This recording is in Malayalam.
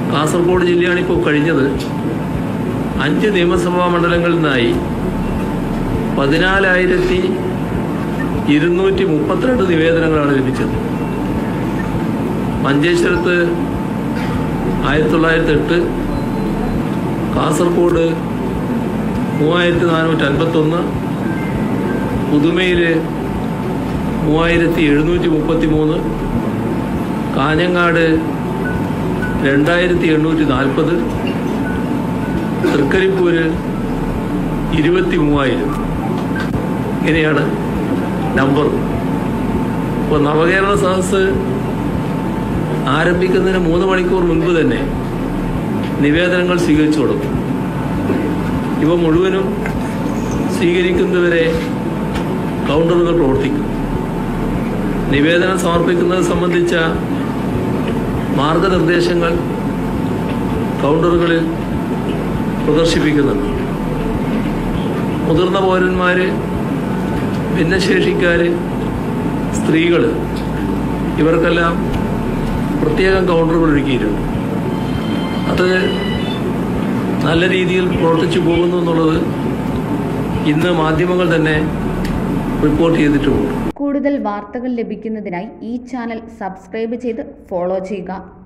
കാസർഗോഡ് ജില്ലയാണ് ഇപ്പോൾ കഴിഞ്ഞത് അഞ്ച് നിയമസഭാ മണ്ഡലങ്ങളിൽ നിന്നായി പതിനാലായിരത്തി ഇരുന്നൂറ്റി മുപ്പത്തിരണ്ട് നിവേദനങ്ങളാണ് ലഭിച്ചത് മഞ്ചേശ്വരത്ത് ആയിരത്തി തൊള്ളായിരത്തി എട്ട് കാസർഗോഡ് മൂവായിരത്തി നാനൂറ്റി അൻപത്തൊന്ന് പുതുമയിൽ മൂവായിരത്തി എഴുന്നൂറ്റി മുപ്പത്തി മൂന്ന് കാഞ്ഞങ്ങാട് രണ്ടായിരത്തി എണ്ണൂറ്റി നാൽപ്പത് തൃക്കരിപ്പൂര് ഇരുപത്തി മൂവായിരം ഇങ്ങനെയാണ് നമ്പർ ഇപ്പോൾ നവകേരള സദസ് ആരംഭിക്കുന്നതിന് മൂന്ന് മണിക്കൂർ മുൻപ് തന്നെ നിവേദനങ്ങൾ സ്വീകരിച്ചു കൊടുക്കും ഇവ മുഴുവനും സ്വീകരിക്കുന്നവരെ കൗണ്ടറുകൾ പ്രവർത്തിക്കും നിവേദനം സമർപ്പിക്കുന്നത് സംബന്ധിച്ച മാർഗനിർദ്ദേശങ്ങൾ കൗണ്ടറുകളിൽ പ്രദർശിപ്പിക്കുന്നുണ്ട് മുതിർന്ന പൗരന്മാർ ഭിന്നശേഷിക്കാർ സ്ത്രീകൾ ഇവർക്കെല്ലാം പ്രത്യേകം കൗണ്ടറുകൾ ഒരുക്കിയിട്ടുണ്ട് അത് നല്ല രീതിയിൽ പ്രവർത്തിച്ചു പോകുന്നു എന്നുള്ളത് ഇന്ന് മാധ്യമങ്ങൾ തന്നെ റിപ്പോർട്ട് ചെയ്തിട്ടുമുണ്ട് കൂടുതൽ വാർത്തകൾ ലഭിക്കുന്നതിനായി ഈ ചാനൽ സബ്സ്ക്രൈബ് ചെയ്ത് ഫോളോ ചെയ്യുക